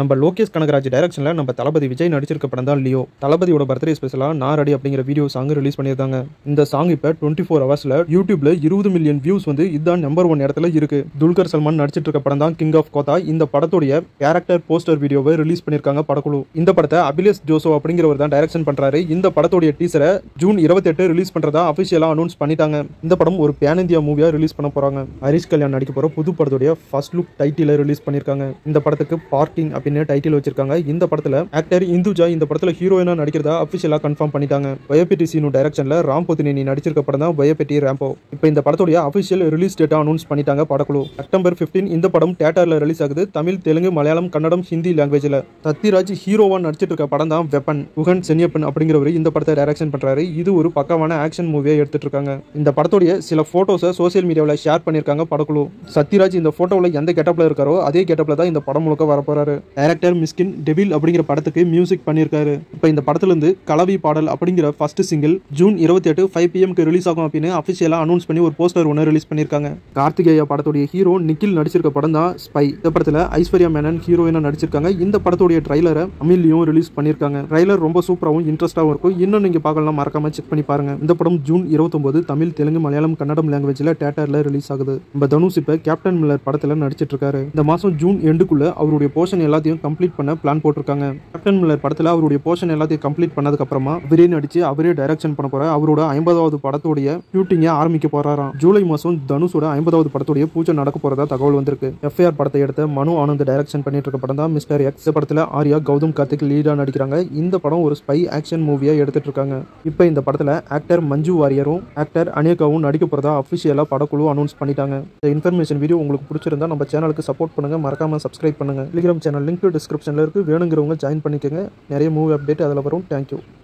நம்ம லோகேஷ் கனகராஜ் டைரக்ஷனில் நம்ம தளபதி விஜய் நடிச்சிருக்க படம் தான் லியோ தளபதியோட பர்த்டே ஸ்பெஷலாக நான் ரெடி அப்படிங்கிற வீடியோ சாங் ரிலீஸ் பண்ணியிருந்தாங்க இந்த சாங் இப்போ டுவெண்ட்டி ஃபோர் ஹவர்ஸில் யூடியூப்ல இருபது மில்லியன் வியூஸ் வந்து இதுதான் நம்பர் ஒன் இடத்துல இருக்கு துல்கர் சல்மான் நடிச்சிட்டு இருக்க படம் தான் கிங் ஆஃப் கோத்தா இந்த படத்துடைய கேரக்டர் போஸ்டர் வீடியோவை ரிலீஸ் பண்ணியிருக்காங்க படக்குழு இந்த படத்தை அபிலேஷ் ஜோசோ அப்படிங்கிறவர் தான் டைரக்ஷன் பண்றாரு இந்த படத்துடைய டீசரை ஜூன் இருபத்தெட்டு ரிலீஸ் பண்றதா அஃபிஷியலாக அனௌன்ஸ் பண்ணிட்டாங்க இந்த படம் ஒரு பேன் இந்தியா மூவியா ரிலீஸ் பண்ண போறாங்க ஹரிஷ் கல்யாண் நடிக்க போற புது படத்துடைய ஃபர்ஸ்ட் லுக் டைட்டில ரிலீஸ் பண்ணிருக்காங்க இந்த படத்துக்கு பார்க்கிங் அப்படின்னு டைட்டில் வச்சிருக்காங்க இந்த படத்துல ஆக்டர் இந்துஜா இந்த படத்துல ஹீரோயினா நடிக்கிறதா அஃபிஷியலா கன்ஃபார்ம் பண்ணிட்டாங்க பயப்பெட்டி சீனு டைரக்ஷன்ல ராம் பொத்தினி நடிச்சிருக்க படம் தான் பயப்பெட்டி ரேம்போ இப்போ இந்த படத்துடைய அஃபிஷியல் ரிலீஸ் டேட்டா அனௌன்ஸ் பண்ணிட்டாங்க படக்குழு செப்டம்பர் 15 இந்த படம் தியேட்டர்ல ரிலீஸ் ஆகுது தமிழ் தெலுங்கு மலையாளம் கன்னடம் ஹிந்தி லாங்குவேஜ்ல சத்யராஜ் ஹீரோவா நடிச்சிட்டு இருக்க படம் தான் வெப்பன் குகன் சென்னியப்பன் அப்படிங்கிறவர் இந்த படத்தை டைரக்ஷன் பண்றாரு இது ஒரு பக்கமான ஆக்ஷன் மூவியா எடுத்துட்டு இருக்காங்க இந்த படத்துடைய சில போட்டோஸை சோசியல் மீடியாவில் ஷேர் பண்ணியிருக்காங்க படக்குழு சத்யராஜ் இந்த போட்டோவில் எந்த கெட்டப்ல இருக்காரோ அதே கெட்டப்ல தான் இந்த படம் முழுக்க வரப்போறாரு டைரக்டர் மிஸ்கின் டெவில் அப்படிங்கிற படத்துக்கு மியூசிக் பண்ணியிருக்காரு இப்போ இந்த படத்துல இருந்து கலவி பாடல் அப்படிங்கிற ஃபர்ஸ்ட் சிங்கிள் ஜூன் இருபத்தி எட்டு ஃபைவ் பிஎம்க்கு ரிலீஸ் ஆகும் அப்படின்னு அஃபிஷியலாக அனௌன்ஸ் பண்ணி ஒரு போஸ்டர் ஒன்று ரிலீஸ் பண்ணியிருக்காங்க கார்த்திகேயா படத்துடைய ஹீரோ நிக்கில் நடிச்சிருக்க படம் தான் ஸ்பை இந்த படத்தில் ஐஸ்வர்யா மேனன் ஹீரோயினா நடிச்சிருக்காங்க இந்த படத்துடைய ட்ரைலரை அமில்லையும் ரிலீஸ் பண்ணியிருக்காங்க ட்ரைலர் ரொம்ப சூப்பராகவும் இன்ட்ரெஸ்டாகவும் இருக்கும் இன்னும் நீங்கள் பார்க்கலாம் மறக்காம செக் பண்ணி பாருங்க இந்த படம் ஜூன் இருபத்தொன்பது தமிழ் தெலுங்கு மலையாளம் கன்னடம் லாங்குவேஜில் தேட்டரில் ரிலீஸ் ஆகுது நம்ம தனுஷ் இப்போ கேப்டன் மில்லர் படத்தில் நடிச்சிட்டு இருக்காரு இந்த மாதம் ஜூன் எண்டுக்குள்ள அவருடைய போர்ஷன் எல்லாத்தையும் கம்ப்ளீட் பண்ண பிளான் போட்டிருக்காங்க கேப்டன் மில்லர் படத்தில் அவருடைய போர்ஷன் எல்லாத்தையும் கம்ப்ளீட் பண்ணதுக்கு அப்புறமா அவரே நடிச்சு அவரே டைரக்ஷன் பண்ண போற அவரோட ஐம்பதாவது படத்துடைய ஷூட்டிங்கை ஆரம்பிக்க போறாராம் ஜூலை மாதம் தனுஷோட ஐம்பதாவது படத்துடைய பூஜை நடக்க போறதா தகவல் வந்திருக்கு எஃப்ஐஆர் படத்தை எடுத்த மனு ஆனந்த் டைரக்ஷன் பண்ணிட்டு இருக்க படம் தான் மிஸ்டர் எக்ஸ் இந்த படத்தில் ஆர்யா கௌதம் கார்த்திக் லீடா நடிக்கிறாங்க இந்த படம் ஒரு ஸ்பை ஆக்ஷன் மூவியா எடுத்துட்டு இருக்காங்க இப்போ இந்த படத்தில் ஆக்டர் மஞ்சு வாரியரும் ஆக்டர் அனிகாவும் நடிக்க போறதா அஃபிஷியலாக படக்குழு அனௌன்ஸ் பண்ணிட்டாங்க இந்த இன்ஃபர்மேஷன் வீடியோ உங்களுக்கு பிடிச்சிருந்தா நம்ம சேனலுக்கு சப்போர்ட் பண்ணுங்க மறக்காம சப்ஸ்கிரைப் பண்ணுங்க டெலிகிராம் சேனல் லிங்க் டிஸ்கிரிப்ஷனில் இருக்கு வேணுங்கிறவங்க ஜாயின் பண்ணிக்கோங்க நிறைய மூவி அப்டேட் அதில் வரும் தேங்க்யூ